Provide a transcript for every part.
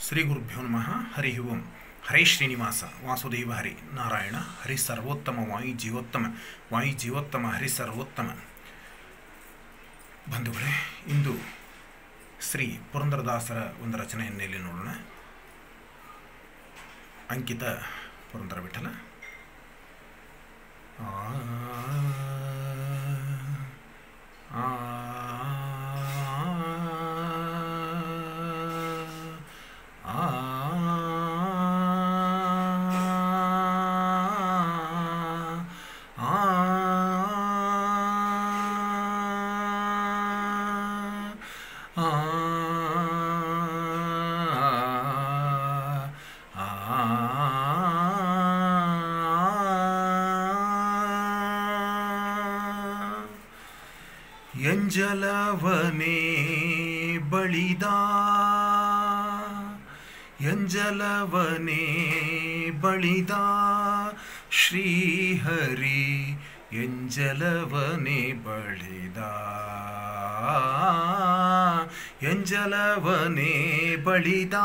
ಶ್ರೀ ಗುರುಭ್ಯೋ ನಮಃ ಹರಿ ಓಂ ಹರೇ ಶ್ರೀನಿವಾಸ ವಾಸುದೇವ ಹರಿ ನಾರಾಯಣ ಹರಿ ಸರ್ವೋತ್ತಮ ವಾಯು ಜೀವೋತ್ತಮ ವಾಯು ಜೀವೋತ್ತಮ ಹರಿ ಸರ್ವೋತ್ತಮ ಬಂಧುಗಳೇ ಇಂದು ಶ್ರೀ ಪುರಂದರದಾಸರ ಒಂದು ರಚನೆಯನ್ನು ಇಲ್ಲಿ ನೋಡೋಣ ಅಂಕಿತ ಪುರಂದರ ವಿಠಲ ಆ ಆ ಎಂಜಲವನೇ ಬಳಿದ ಎಂಜಲವನೇ ಬಳಿದ ಶ್ರೀಹರಿ ಎಂಜಲವನೇ ಬಳಿದ ಎಂಜಲವನೇ ಬಳಿದ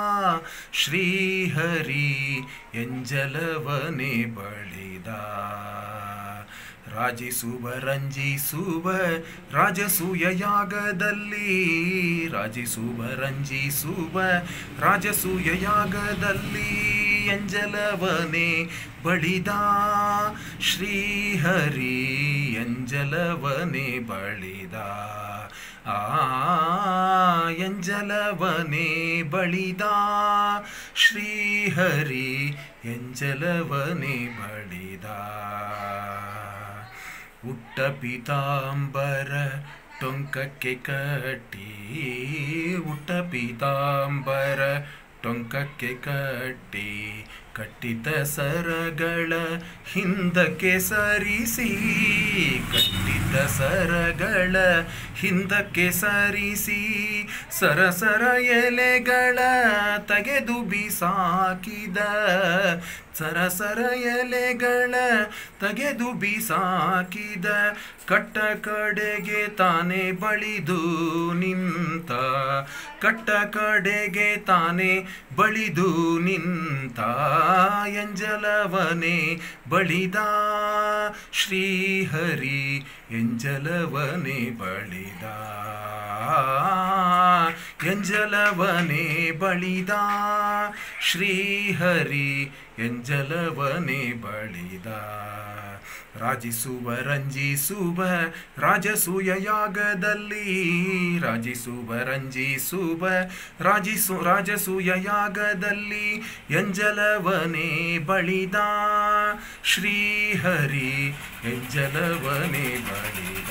ಶ್ರೀಹರಿ ಎಂಜಲವನೇ ಬಳಿದ ರಾಜಿಸುವ ರಂಜಿಸುವ ರಾಜಸೂಯ ಯಾಗದಲ್ಲಿ ರಾಜಿಸುವ ರಂಜಿಸುವ ರಾಜಸೂಯ ಯಾಗದಲ್ಲಿ ಎಂಜಲವನೇ ಬಳಿದ ಶ್ರೀಹರಿ ಎಂಜಲವನೇ ಬಳಿದ ಆ ಎಂಜಲವನೇ ಬಳಿದ ಶ್ರೀಹರಿ ಎಂಜಲವನೇ ಬಳಿದ ಉಟ್ಟ ಪೀತಾಂಬರ ಟೊಂಕಕ್ಕೆ ಕಟ್ಟಿ ಉಟ್ಟ ಪೀತಾಂಬರ ಟೊಂಕಕ್ಕೆ ಕಟ್ಟಿ ಕಟ್ಟಿದ ಸರಗಳ ಹಿಂದಕ್ಕೆ ಸರಿಸಿ ಕಟ್ಟಿದ ಸರಗಳ ಹಿಂದಕ್ಕೆ ಸರಿಸಿ ಸರಸರ ಎಲೆಗಳ ತೆಗೆದು ಬಿಸಾಕಿದ ಸರಸರ ಎಲೆಗಳ ತೆಗೆದು ಬಿಸಾಕಿದ ಕಟ್ಟ ಕಡೆಗೆ ತಾನೇ ಬಳಿದು ನಿಂತ ಕಟ್ಟ ಕಡೆಗೆ ತಾನೇ ಬಳಿದು ನಿಂತ ಎಂಜಲವನೇ ಬಳಿದ ಶ್ರೀಹರಿ ಎಂಜಲವನೇ ಬಳಿದ ಎಂಜಲವನೇ ಬಳಿದ ಶ್ರೀಹರಿ ಎಂಜಲವನೇ ಬಳಿದ ರಾಜಿಸುವ ರಂಜಿಸುವ ರಾಜಸೂಯ ಯಾಗದಲ್ಲಿ ರಾಜಿಸುವ ರಂಜಿಸುವ ರಾಜಿಸು ರಾಜಸೂಯ ಯಾಗದಲ್ಲಿ ಎಂಜಲವನೇ ಬಳಿದ ಶ್ರೀಹರಿ ಎಂಜಲವನೇ ಬಳಿದ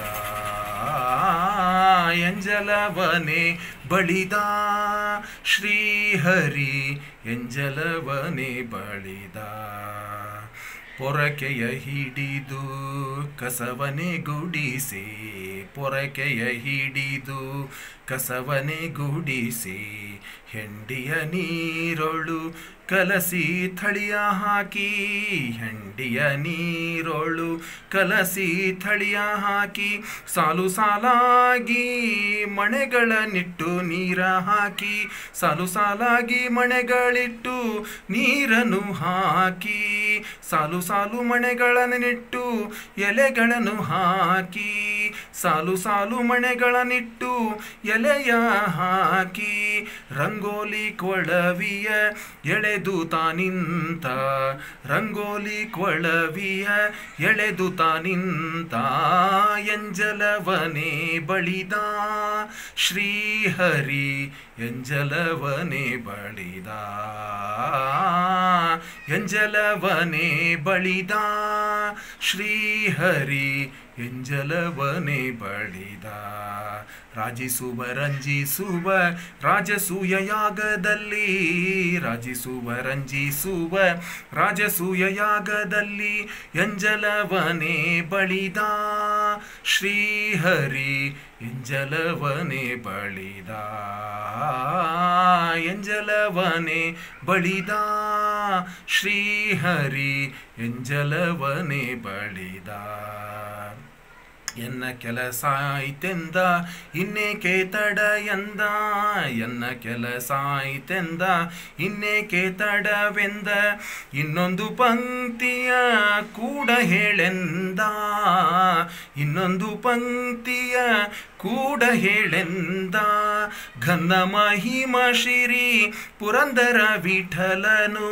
ಎಂಜಲವನೇ ಬಳಿದ ಶ್ರೀಹರಿ ಎಂಜಲವನೇ ಬಳಿದ ಪೊರಕೆಯ ಹಿಡಿದು ಕಸವನೆ ಗುಡಿಸಿ ಪೊರಕೆಯ ಹಿಡಿದು ಕಸವನೆ ಗುಡಿಸಿ ಹೆಂಡಿಯ ನೀರೊಳು ಕಲಸಿ ಥಳಿಯ ಹಾಕಿ ಹೆಂಡಿಯ ನೀರೊಳು ಕಲಸಿ ಥಳಿಯ ಹಾಕಿ ಸಾಲು ಸಾಲಾಗಿ ಮಣೆಗಳನ್ನಿಟ್ಟು ನೀರ ಹಾಕಿ ಸಾಲು ಸಾಲಾಗಿ ಮಣೆಗಳಿಟ್ಟು ನೀರನ್ನು ಹಾಕಿ ಸಾಲು ಸಾಲು ಮಣೆಗಳನ್ನಿಟ್ಟು ಎಲೆಗಳನ್ನು ಹಾಕಿ ಸಾಲು ಸಾಲು ಮಣೆಗಳನ್ನಿಟ್ಟು ಎಲೆಯ ಹಾಕಿ ರಂಗೋಲಿ ಕೊಳವಿಯ ಎಳೆದು ತಾನಿಂತ ರಂಗೋಲಿ ಕೊಳವಿಯ ಎಳೆದು ತಾನಿಂತ ಎಂಜಲವನೇ ಬಳಿದ ಶ್ರೀಹರಿ ಎಂಜಲವನೇ ಬಳಿದ ಎಂಜಲವನೇ ಬಳಿದ ಶ್ರೀಹರಿ ಎಂಜಲವನೇ ಬಳಿದ ರಾಜಿಸುವ ರಂಜಿಸುವ ರಾಜಸೂಯ ಯಾಗದಲ್ಲಿ ರಾಜಿಸುವ ರಂಜಿಸುವ ರಾಜಸೂಯ ಯಾಗದಲ್ಲಿ ಎಂಜಲವನೇ ಬಳಿದ ಶ್ರೀಹರಿ ಎಂಜಲವನೇ ಬಳಿದ ಎಂಜಲವನೇ ಬಳಿದ ಶ್ರೀಹರಿ ಎಂಜಲವನೇ ಬಳಿದ ಎನ್ನ ಕೆಲಸ ಆಯ್ತೆಂದ ಇನ್ನೇಕೆ ತಡ ಎಂದ ಎನ್ನ ಕೆಲಸ ಆಯ್ತೆಂದ ಇನ್ನೇಕೆ ತಡವೆಂದ ಇನ್ನೊಂದು ಪಂಕ್ತಿಯ ಕೂಡ ಹೇಳೆಂದ ಇನ್ನೊಂದು ಪಂಕ್ತಿಯ ಕೂಡ ಹೇಳೆಂದ ಘನ್ನ ಮಹಿಮ ಶ್ರೀ ಪುರಂದರ ವಿಠಲನು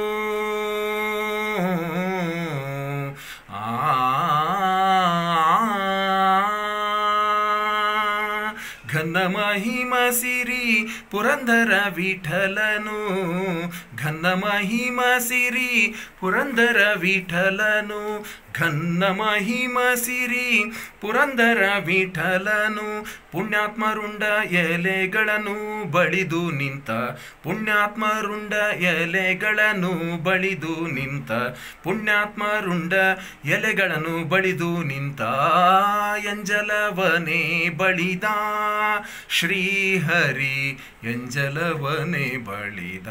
ಘನ್ನ ಮಹಿಮ ಸಿರಿ ಪುರಂದರ ವಿಠಲನು ಘನ್ನ ಮಹಿಮ ಸಿರಿ ಪುರಂದರ ವಿಠಲನು ಘನ್ನ ಮಹಿಮ ಸಿರಿ ಪುರಂದರ ವಿಠಲನು ಪುಣ್ಯಾತ್ಮರುಂಡ ಎಲೆಗಳನ್ನು ಬಳಿದು ನಿಂತ ಪುಣ್ಯಾತ್ಮರುಂಡ ಎಲೆಗಳನ್ನು ಬಳಿದು ನಿಂತ ಪುಣ್ಯಾತ್ಮರುಂಡ ಎಲೆಗಳನ್ನು ಬಳಿದು ನಿಂತ ಎಂಜಲವನೇ ಬಳಿದ ಶ್ರೀಹರಿ ಎಂಜಲವನೇ ಬಳಿದ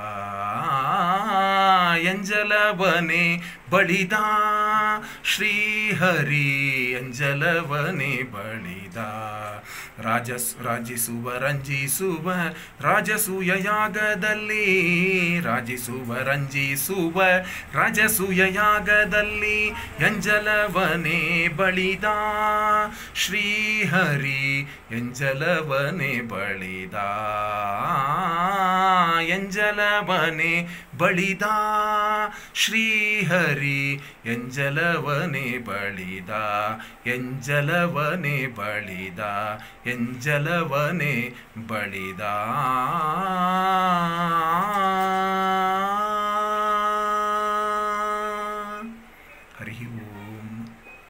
ಎಂಜಲವನೇ ಬಳಿದ ಶ್ರೀಹರಿ ಎಂಜಲವನೇ ಬಳಿದ ರಾಜಸ್ ರಾಜಿಸುವ ರಂಜಿಸುವ ರಾಜಸೂಯ ಯಾಗದಲ್ಲಿ ರಾಜಿಸುವ ರಂಜಿಸುವ ರಾಜಸೂಯ ಯಾಗದಲ್ಲಿ ಎಂಜಲವನೇ ಬಳಿದ ಶ್ರೀಹರಿ ಎಂಜಲವನೇ ಬಳಿದ ಎಂಜಲವನೇ ಬಳಿದ ಶ್ರೀಹರಿ ಎಂಜಲವನೇ ಬಳಿದ ಎಂಜಲವನೇ ಬಳಿದ ಎಂಜಲವನೇ ಬಳಿದ